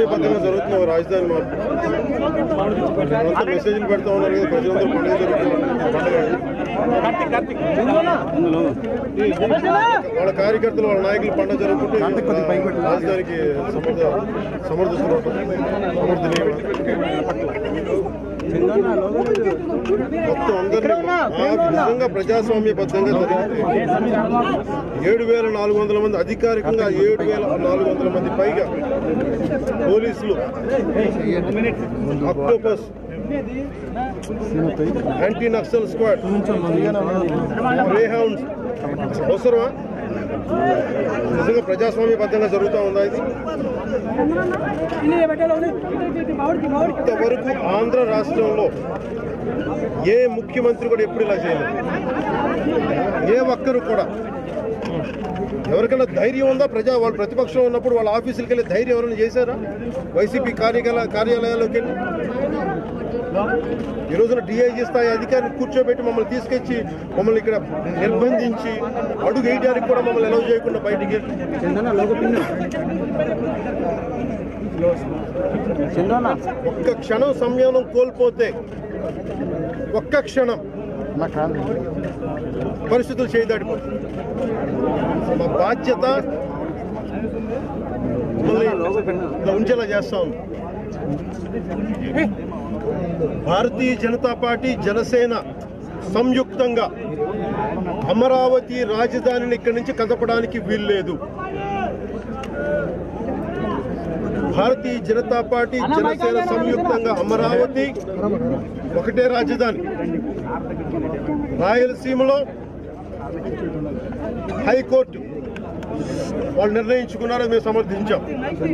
ప్రజాస్వామ్యబద్ధంగా జరుగుతున్న ఒక రాజధాని మార్పు మీరంతా మెసేజ్లు పెడతా ఉన్నారు కదా ప్రజలందరూ పండుగ జరుగుతుంది పండుగ వాళ్ళ కార్యకర్తలు వాళ్ళ నాయకులు పండుగ జరుగుతుంటే రాజధానికి సమర్థ సమర్థిస్తున్నారు సమర్థనీయం మొత్తం అందరినీ ఆ నిజంగా ప్రజాస్వామ్యబద్ధంగా జరిగితే ఏడు వేల నాలుగు వందల మంది అధికారికంగా ఏడు వేల నాలుగు వందల మంది పైగా పోలీసులు octopus anti Naxal squad Greyhounds అవసరమా నిజంగా ప్రజాస్వామ్యబద్ధంగా జరుగుతూ ఉందా ఇది ఇంతవరకు ఆంధ్ర రాష్ట్రంలో ఏ ముఖ్యమంత్రి కూడా ఎప్పుడు ఇలా చేయలేదు ఏ ఒక్కరు కూడా ఎవరికైనా ధైర్యం ఉందా ప్రజా వాళ్ళు ప్రతిపక్షంలో ఉన్నప్పుడు వాళ్ళ ఆఫీసులకు వెళ్ళి ధైర్యం ఎవరైనా చేశారా వైసీపీ కార్యాలయ కార్యాలయాల్లోకి వెళ్ళి ఈ రోజున డిఐజీ స్థాయి అధికారిని కూర్చోబెట్టి మమ్మల్ని తీసుకొచ్చి మమ్మల్ని ఇక్కడ నిర్బంధించి అడుగు వేయడానికి కూడా మమ్మల్ని ఎలా చేయకుండా బయటికి ఒక్క క్షణం సంయమనం కోల్పోతే ఒక్క క్షణం పరిస్థితులు చేయదాడిపోతుంది మా బాధ్యత మిమ్మల్ని ఇలా ఉంచేలా చేస్తాం భారతీయ జనతా పార్టీ జనసేన సంయుక్తంగా అమరావతి రాజధానిని ఇక్కడి నుంచి కదపడానికి వీల్లేదు భారతీయ జనతా పార్టీ జనసేన సంయుక్తంగా అమరావతి ఒకటే రాజధాని రాయలసీమలో హైకోర్టు వాళ్ళు నిర్ణయించుకున్నారో మేము సమర్థించాం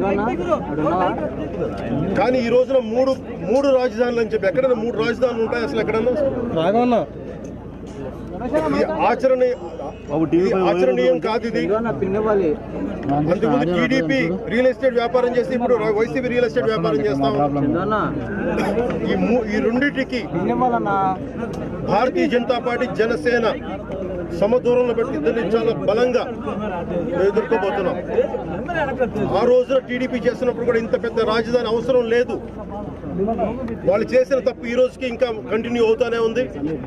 కానీ ఈ రోజున మూడు మూడు రాజధానులు అని చెప్పి ఎక్కడైనా మూడు రాజధానులు ఉంటాయి అసలు ఎక్కడన్నా రాఘవన్న ఇది ఆచరణ ఇది ఆచరణీయం కాదు ఇది అంతకుముందు టీడీపీ రియల్ ఎస్టేట్ వ్యాపారం చేసి ఇప్పుడు వైసీపీ రియల్ ఎస్టేట్ వ్యాపారం చేస్తాం ఈ మూ- ఈ రెండింటికి భారతీయ జనతా పార్టీ జనసేన సమదూరంలో పెట్టి ఇద్దరిని చాలా బలంగా మేము ఎదుర్కోబోతున్నాం ఆ రోజున టీడీపీ చేస్తున్నప్పుడు కూడా ఇంత పెద్ద రాజధాని అవసరం లేదు వాళ్ళు చేసిన తప్పు ఈ రోజుకి ఇంకా కంటిన్యూ అవుతానే ఉంది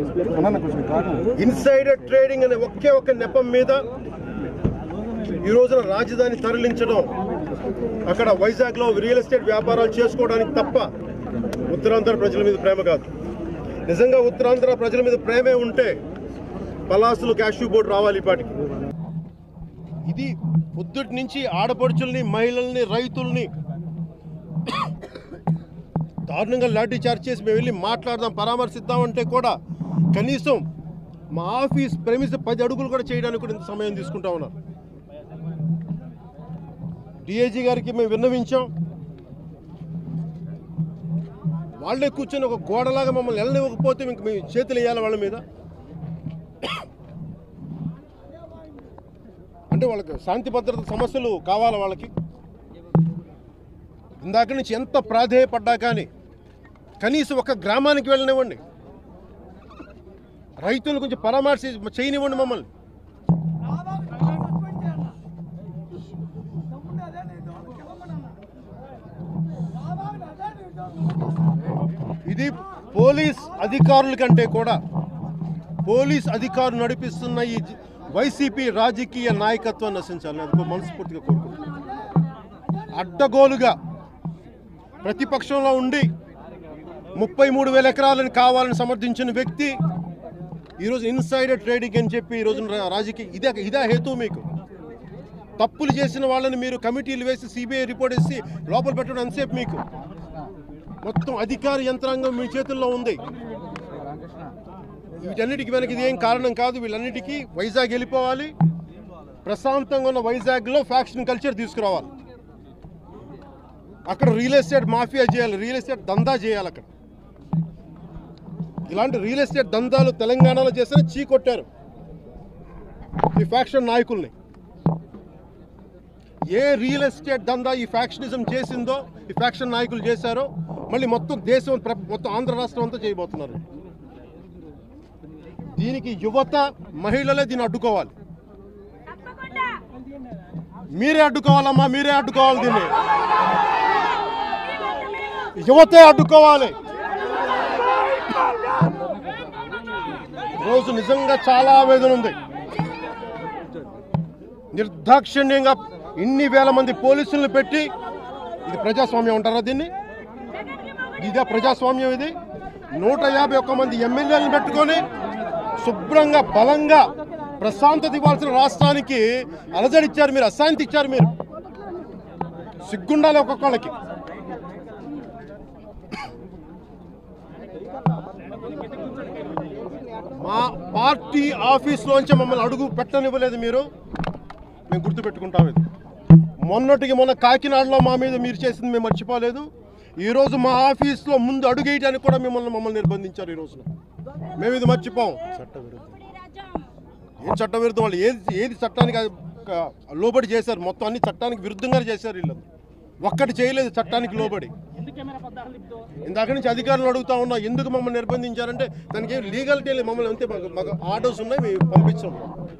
ఇన్సైడర్ ట్రేడింగ్ అనే ఒకే ఒక నెపం మీద ఈ రోజున రాజధాని తరలించడం అక్కడ వైజాగ్లో రియల్ ఎస్టేట్ వ్యాపారాలు చేసుకోవడానికి తప్ప ఉత్తరాంధ్ర ప్రజల మీద ప్రేమ కాదు నిజంగా ఉత్తరాంధ్ర ప్రజల మీద ప్రేమే ఉంటే పలాసులు క్యాష్యూ బోర్డు రావాలి ఈ పాటికి ఇది పొద్దుటి నుంచి ఆడపడుచుల్ని మహిళల్ని రైతుల్ని దారుణంగా లాఠీ చార్జ్ చేసి మేము వెళ్ళి మాట్లాడదాం పరామర్శిద్దామంటే కూడా కనీసం మా ఆఫీస్ ప్రెమిస్ పది అడుగులు కూడా చేయడానికి కూడా ఇంత సమయం తీసుకుంటా ఉన్నారు డిఐజీ గారికి మేము విన్నవించాం వాళ్ళే కూర్చొని ఒక గోడలాగా మమ్మల్ని వెళ్ళనివ్వకపోతే ఇంక మేము చేతులు వేయాలి వాళ్ళ మీద అంటే వాళ్ళకి శాంతి భద్రత సమస్యలు కావాలా వాళ్ళకి ఇందాక నుంచి ఎంత ప్రాధేయపడ్డా కానీ కనీసం ఒక గ్రామానికి వెళ్ళనివ్వండి రైతులు కొంచెం పరామర్శ చేయనివ్వండి మమ్మల్ని ఇది పోలీస్ అధికారుల కంటే కూడా పోలీస్ అధికారులు నడిపిస్తున్న ఈ జ- వైసీపీ రాజకీయ నాయకత్వం నశించాలని అది మనస్ఫూర్తిగా కోరుకుంటున్నాను అడ్డగోలుగా ప్రతిపక్షంలో ఉండి ముప్పై మూడు వేల ఎకరాలను కావాలని సమర్థించిన వ్యక్తి ఈరోజు ఇన్సైడర్ ట్రేడింగ్ అని చెప్పి ఈరోజు రాజకీయ ఇదే ఇదే హేతు మీకు తప్పులు చేసిన వాళ్ళని మీరు కమిటీలు వేసి సిబిఐ రిపోర్ట్ వేసి లోపల పెట్టడం అంతసేపు మీకు మొత్తం అధికార యంత్రాంగం మీ చేతుల్లో ఉంది వీటన్నిటికి వెనక ఇది ఏం కారణం కాదు వీళ్ళన్నిటికీ వైజాగ్ వెళ్ళిపోవాలి ప్రశాంతంగా ఉన్న వైజాగ్లో ఫ్యాక్షన్ కల్చర్ తీసుకురావాలి అక్కడ రియల్ ఎస్టేట్ మాఫియా చేయాలి రియల్ ఎస్టేట్ దందా చేయాలి అక్కడ ఇలాంటి రియల్ ఎస్టేట్ దందాలు తెలంగాణలో చేసిన చీకొట్టారు ఈ ఫ్యాక్షన్ నాయకుల్ని ఏ రియల్ ఎస్టేట్ దందా ఈ ఫ్యాక్షనిజం చేసిందో ఈ ఫ్యాక్షన్ నాయకులు చేశారో మళ్ళీ మొత్తం దేశం ప్ర- మొత్తం ఆంధ్ర రాష్ట్రం అంతా చేయబోతున్నారు దీనికి యువత మహిళలే దీన్ని అడ్డుకోవాలి మీరే అడ్డుకోవాలమ్మా మీరే అడ్డుకోవాలి దీన్ని యువతే అడ్డుకోవాలి రోజు నిజంగా చాలా ఆవేదన ఉంది నిర్దాక్షిణ్యంగా ఇన్ని వేల మంది పోలీసులను పెట్టి ఇది ప్రజాస్వామ్యం అంటారా దీన్ని ఇదే ప్రజాస్వామ్యం ఇది నూట యాభై ఒక్క మంది ఎమ్మెల్యేలను పెట్టుకొని శుభ్రంగా బలంగా ప్రశాంతత ఇవ్వాల్సిన రాష్ట్రానికి అలజడిచ్చారు మీరు అశాంతి ఇచ్చారు మీరు సిగ్గుండాలి ఒక్కొక్కళ్ళకి మా పార్టీ ఆఫీస్లోంచి మమ్మల్ని అడుగు పెట్టనివ్వలేదు మీరు మేము గుర్తుపెట్టుకుంటాం ఇది మొన్నటికి మొన్న కాకినాడలో మా మీద మీరు చేసింది మేము మర్చిపోలేదు ఈరోజు మా ఆఫీస్లో ముందు అడుగు వేయడానికి కూడా మిమ్మల్ని మమ్మల్ని నిర్బంధించారు ఈ రోజున మేము ఇది మర్చిపోం ఏం చట్టవిరుద్ధం వాళ్ళు ఏది ఏది చట్టానికి అది క- లోబడి చేశారు మొత్తం అన్ని చట్టానికి విరుద్ధంగానే చేశారు వీళ్ళు ఒక్కటి చేయలేదు చట్టానికి లోబడి ఇందాక నుంచి అధికారులు అడుగుతా ఉన్నా ఎందుకు మమ్మల్ని నిర్బంధించారంటే దానికి ఏం లీగాలిటీ లేదు మమ్మల్ని అంతే మాకు మాకు ఆర్డర్స్ ఉన్నాయి మేము పంపించాం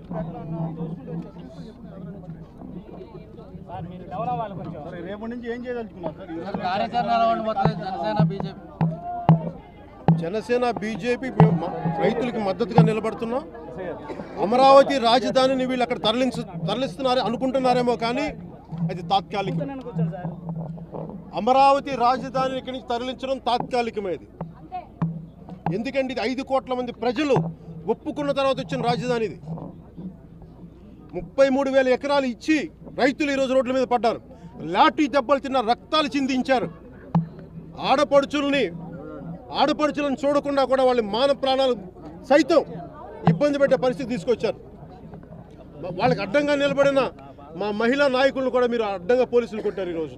రేపటి నుంచి ఏం చేయదలుచుకున్నారు సార్ ఈ రోజు కార్యాచరణ ఎలా ఉండబోతుంది జనసేన బీజేపీ జనసేన బీజేపీ మేము మ- రైతులకి మద్దతుగా నిలబడుతున్నాం అమరావతి రాజధానిని వీళ్ళు అక్కడ తరలించు తరలిస్తున్నారు అనుకుంటున్నారేమో కానీ అది తాత్కాలికం అమరావతి రాజధానిని ఇక్కడి నుంచి తరలించడం తాత్కాలికమేది ఎందుకంటే ఇది ఐదు కోట్ల మంది ప్రజలు ఒప్పుకున్న తర్వాత వచ్చిన రాజధాని ఇది ముప్పై మూడు వేల ఎకరాలు ఇచ్చి రైతులు ఈరోజు రోడ్ల మీద పడ్డారు లాఠీ దెబ్బలు తిన్న రక్తాలు చిందించారు ఆడపడుచుల్ని ఆడపడుచులను చూడకుండా కూడా వాళ్ళ మాన ప్రాణాలు సైతం ఇబ్బంది పెట్టే పరిస్థితి తీసుకొచ్చారు వా- వాళ్ళకి అడ్డంగా నిలబడిన మా మహిళా నాయకులను కూడా మీరు అడ్డంగా పోలీసులు కొట్టారు ఈరోజు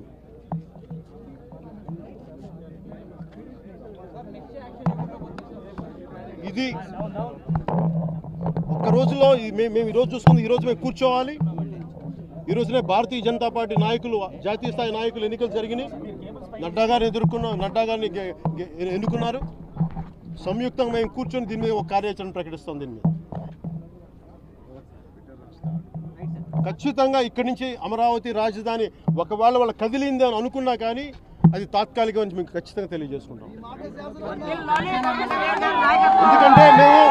ఇది ఒక్క రోజులో ఈ- మేము మేము ఈరోజు చూసుకుంది ఈరోజు మేము కూర్చోవాలి ఈ రోజునే భారతీయ జనతా పార్టీ నాయకులు జాతీయ స్థాయి నాయకులు ఎన్నికలు జరిగినాయి నడ్డా గారిని ఎదుర్కొన్న నడ్డా గారిని గె- గె- ఎన్నుకున్నారు సంయుక్తంగా మేము కూర్చొని దీని మీద ఒక కార్యాచరణ ప్రకటిస్తాం దీని మీద ఖచ్చితంగా ఇక్కడి నుంచి అమరావతి రాజధాని ఒకవేళ వాళ్ళ కదిలింది అని అనుకున్నా కానీ అది తాత్కాలికం అని మీకు ఖచ్చితంగా తెలియజేసుకుంటాం ఎందుకంటే మేము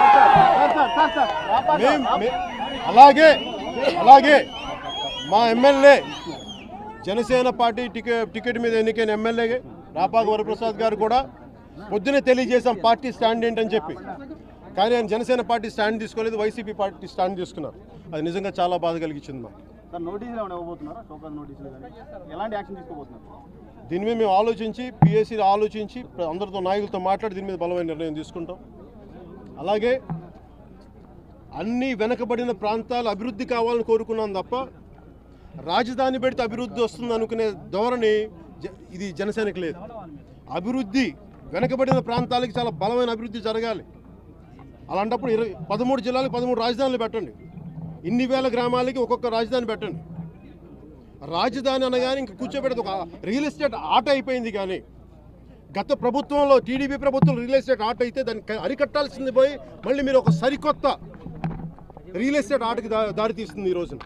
మేం- మే- అలాగే అలాగే మా MLA Janasena party ticket ticket మీద ఎన్నికైన ఎమ్మెల్యే రాపాక వరప్రసాద్ గారు కూడా పొద్దునే తెలియజేశాం పార్టీ స్టాండ్ ఏంటని చెప్పి కానీ ఆయన జనసేన పార్టీ స్టాండ్ తీసుకోలేదు వైసీపీ పార్టీ స్టాండ్ తీసుకున్నారు అది నిజంగా చాలా బాధ కలిగించింది మాకు సార్ నోటీసులు ఏమైనా ఇవ్వబోతున్నారా షోకాజ్ నోటీసులు కానీ ఎలాంటి యాక్షన్ తీసుకోబోతున్నారు దీని మీద మేము ఆలోచించి పిఎస్సీ ఆలోచించి ప్ర- అందరితో నాయకులతో మాట్లాడి దీని మీద బలమైన నిర్ణయం తీసుకుంటాం అలాగే అన్ని వెనకబడిన ప్రాంతాలు అభివృద్ధి కావాలని కోరుకున్నాం తప్ప రాజధాని పెడితే అభివృద్ధి వస్తుంది అనుకునే ధోరణి జ- ఇది జనసేనకి లేదు అభివృద్ధి వెనకబడిన ప్రాంతాలకి చాలా బలమైన అభివృద్ధి జరగాలి అలాంటప్పుడు ఇరవై పదమూడు జిల్లాలకు పదమూడు రాజధానులు పెట్టండి ఇన్ని వేల గ్రామాలకి ఒక్కొక్క రాజధాని పెట్టండి రాజధాని అనగానే ఇంక కూర్చోబెట్టదు ఒక రియల్ ఎస్టేట్ ఆట అయిపోయింది కానీ గత ప్రభుత్వంలో టీడీపీ ప్రభుత్వం రియల్ ఎస్టేట్ ఆట అయితే దాన్ని క- అరికట్టాల్సింది పోయి మళ్ళీ మీరు ఒక సరికొత్త రియల్ ఎస్టేట్ ఆటకి దా దారి తీస్తుంది ఈ రోజున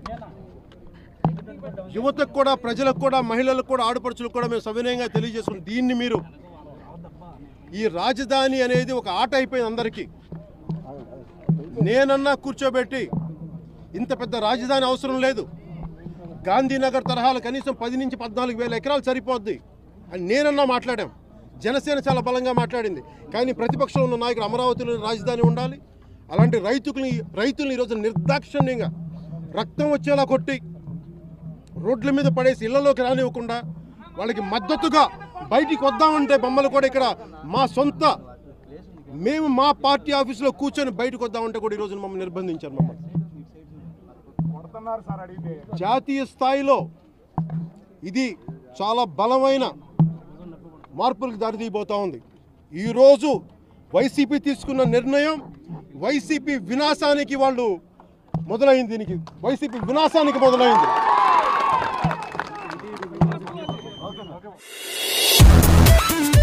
యువతకు కూడా ప్రజలకు కూడా మహిళలకు కూడా ఆడపడుచులకు కూడా మేము సవినయంగా తెలియజేసుకుని దీన్ని మీరు ఈ రాజధాని అనేది ఒక ఆట అయిపోయింది అందరికీ నేనన్నా కూర్చోబెట్టి ఇంత పెద్ద రాజధాని అవసరం లేదు గాంధీనగర్ తరహాలో కనీసం పది నుంచి పద్నాలుగు వేల ఎకరాలు సరిపోద్ది అని నేనన్నా మాట్లాడాం జనసేన చాలా బలంగా మాట్లాడింది కానీ ప్రతిపక్షంలో ఉన్న నాయకుడు అమరావతిలో రాజధాని ఉండాలి అలాంటి రైతుల్ని రైతుల్ని ఈరోజు నిర్దాక్షిణ్యంగా రక్తం వచ్చేలా కొట్టి రోడ్ల మీద పడేసి ఇళ్లలోకి రానివ్వకుండా వాళ్ళకి మద్దతుగా బయటికి వద్దామంటే బొమ్మలు కూడా ఇక్కడ మా సొంత మేము మా పార్టీ ఆఫీసులో కూర్చొని బయటకు వద్దామంటే కూడా ఈరోజు మమ్మల్ని నిర్బంధించారు మమ్మల్ని జాతీయ స్థాయిలో ఇది చాలా బలమైన మార్పులకు దారితీయబోతా ఉంది ఈరోజు వైసీపీ తీసుకున్న నిర్ణయం వైసీపీ వినాశానికి వాళ్ళు మొదలైంది దీనికి వైసీపీ వినాశానికి మొదలైంది